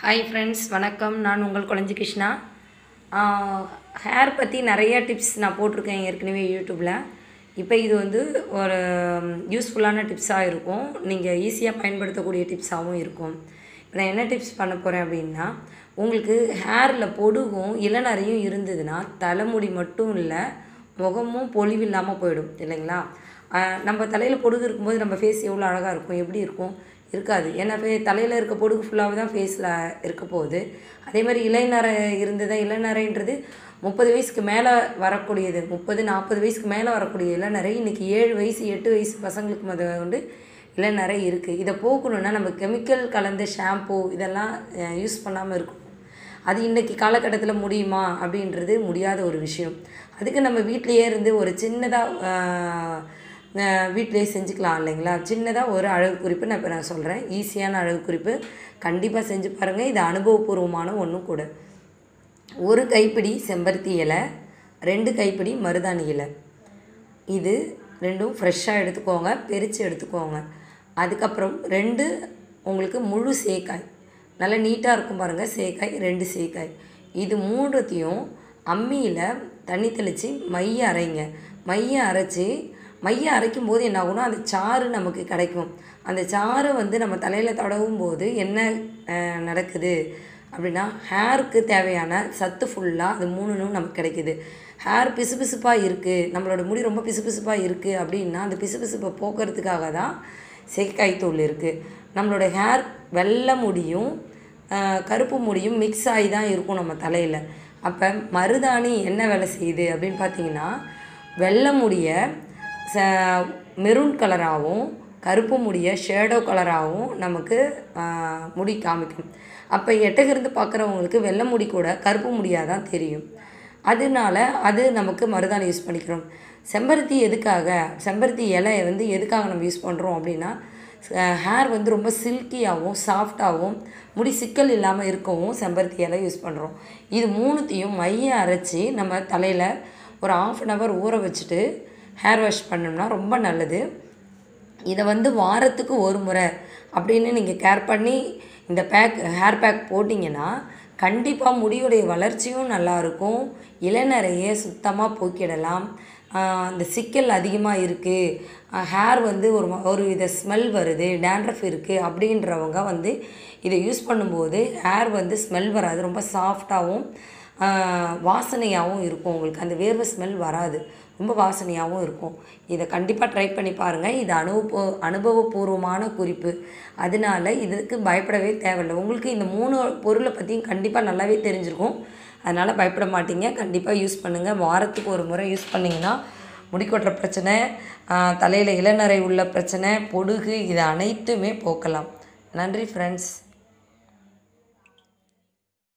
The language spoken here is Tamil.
ஹாய் ஃப்ரெண்ட்ஸ் வணக்கம் நான் உங்கள் குழஞ்சி கிருஷ்ணா ஹேர் பற்றி நிறைய டிப்ஸ் நான் போட்டிருக்கேன் ஏற்கனவே யூடியூப்பில் இப்போ இது வந்து ஒரு யூஸ்ஃபுல்லான டிப்ஸாக இருக்கும் நீங்கள் ஈஸியாக பயன்படுத்தக்கூடிய டிப்ஸாகவும் இருக்கும் இப்போ நான் என்ன டிப்ஸ் பண்ண போகிறேன் அப்படின்னா உங்களுக்கு ஹேரில் பொடுகும் இளநரையும் இருந்ததுன்னா தலைமுடி மட்டும் இல்லை முகமும் பொலிவில்லாமல் போயிடும் இல்லைங்களா ஆஹ் நம்ம தலையில் பொடுகு இருக்கும்போது நம்ம ஃபேஸ் எவ்வளோ அழகாக இருக்கும் எப்படி இருக்கும் இருக்காது ஏன்னா தலையில் இருக்க பொடுகு ஃபுல்லாகவே தான் ஃபேஸில் இருக்க போகுது அதே மாதிரி இளைநரை இருந்ததா இளநரைன்றது முப்பது வயசுக்கு மேலே வரக்கூடியது முப்பது நாற்பது வயசுக்கு மேலே வரக்கூடிய இளநரை இன்றைக்கி ஏழு வயசு எட்டு வயசு பசங்களுக்கு முத கொண்டு இளநரை இருக்குது இதை போக்கணுன்னா நம்ம கெமிக்கல் கலந்த ஷாம்பு இதெல்லாம் யூஸ் பண்ணாமல் இருக்கணும் அது இன்றைக்கி காலகட்டத்தில் முடியுமா அப்படின்றது முடியாத ஒரு விஷயம் அதுக்கு நம்ம வீட்டிலையே இருந்து ஒரு சின்னதாக வீட்டிலேயே செஞ்சுக்கலாம் இல்லைங்களா சின்னதாக ஒரு அழகு குறிப்பு நான் இப்போ நான் சொல்கிறேன் ஈஸியான அழகு குறிப்பு கண்டிப்பாக செஞ்சு பாருங்கள் இது அனுபவபூர்வமான ஒன்றும் கூட ஒரு கைப்பிடி செம்பருத்தி இலை ரெண்டு கைப்பிடி மருதாணி இலை இது ரெண்டும் ஃப்ரெஷ்ஷாக எடுத்துக்கோங்க பெரித்து எடுத்துக்கோங்க அதுக்கப்புறம் ரெண்டு உங்களுக்கு முழு சேக்காய் நல்லா நீட்டாக இருக்கும் பாருங்கள் சேக்காய் ரெண்டு சேக்காய் இது மூணுத்தையும் அம்மியில் தண்ணி தெளித்து மைய அரைங்க மைய அரைச்சி மைய அரைக்கும் போது என்ன ஆகும்னா அந்த சாறு நமக்கு கிடைக்கும் அந்த சாறு வந்து நம்ம தலையில் தடவும் போது என்ன அஹ், நடக்குது அப்படின்னா ஹேருக்கு தேவையான சத்து ஃபுல்லாக அது மூணுனும் நமக்கு கிடைக்குது ஹேர் பிசுபிசுப்பாக இருக்குது நம்மளோட முடி ரொம்ப பிசுபிசுப்பாக இருக்குது அப்படின்னா அந்த பிசுபிசுப்பை போக்குறதுக்காக தான் சேக்காய் தூள் இருக்குது நம்மளோட ஹேர் வெள்ளை முடியும் ஆஹ், கருப்பு முடியும் மிக்ஸ் ஆகி தான் இருக்கும் நம்ம தலையில் அப்போ மருதாணி என்ன வேலை செய்யுது அப்படின்னு பார்த்தீங்கன்னா வெள்ளை முடிய ச மெரூன் கலராகவும் கருப்பு முடிய ஷேடோ கலராகவும் நமக்கு ஆஹ், முடி காமிக்கும் அப்போ எட்டகிருந்து பார்க்குறவங்களுக்கு வெள்ளை முடி கூட கருப்பு முடியாக தான் தெரியும் அதனால அது நமக்கு மருதாணி யூஸ் பண்ணிக்கிறோம் செம்பருத்தி எதுக்காக செம்பருத்தி இலையை வந்து எதுக்காக நம்ம யூஸ் பண்ணுறோம் அப்படின்னா ஹேர் வந்து ரொம்ப சில்கியாகவும் சாஃப்டாகவும் முடி சிக்கல் இல்லாமல் இருக்கவும் செம்பருத்தி இலை யூஸ் பண்ணுறோம் இது மூணுத்தையும் மைய அரைச்சி நம்ம தலையில் ஒரு ஆஃப் அன் ஹவர் ஊற வச்சுட்டு ஹேர் வாஷ் பண்ணோம்னா ரொம்ப நல்லது இதை வந்து வாரத்துக்கு ஒரு முறை அப்படின்னு நீங்கள் கேர் பண்ணி இந்த பேக் ஹேர் பேக் போட்டிங்கன்னா கண்டிப்பாக முடியுடைய வளர்ச்சியும் நல்லாயிருக்கும் இளநரையை சுத்தமாக போக்கிடலாம் ஆஹ் இந்த சிக்கல் அதிகமாக இருக்குது ஹேர் வந்து ஒரு ம- ஒரு வித ஸ்மெல் வருது டேண்ட்ரஃப் இருக்குது அப்படின்றவங்க வந்து இதை யூஸ் பண்ணும்போது ஹேர் வந்து ஸ்மெல் வராது ரொம்ப சாஃப்டாகவும் வாசனையாகவும் இருக்கும் உங்களுக்கு அந்த வேர்வை ஸ்மெல் வராது ரொம்ப வாசனையாகவும் இருக்கும் இதை கண்டிப்பாக ட்ரை பண்ணி பாருங்கள் இது அனுபவ அனுபவபூர்வமான குறிப்பு அதனால இதுக்கு பயப்படவே தேவையில்லை உங்களுக்கு இந்த மூணு பொருளை பற்றியும் கண்டிப்பாக நல்லாவே தெரிஞ்சிருக்கும் அதனால் பயப்பட மாட்டீங்க கண்டிப்பாக யூஸ் பண்ணுங்கள் வாரத்துக்கு ஒரு முறை யூஸ் பண்ணிங்கன்னா முடி கொட்டுற பிரச்சனை தலையில் இளநரை உள்ள பிரச்சனை பொடுகு இது அனைத்துமே போக்கலாம் நன்றி ஃப்ரெண்ட்ஸ்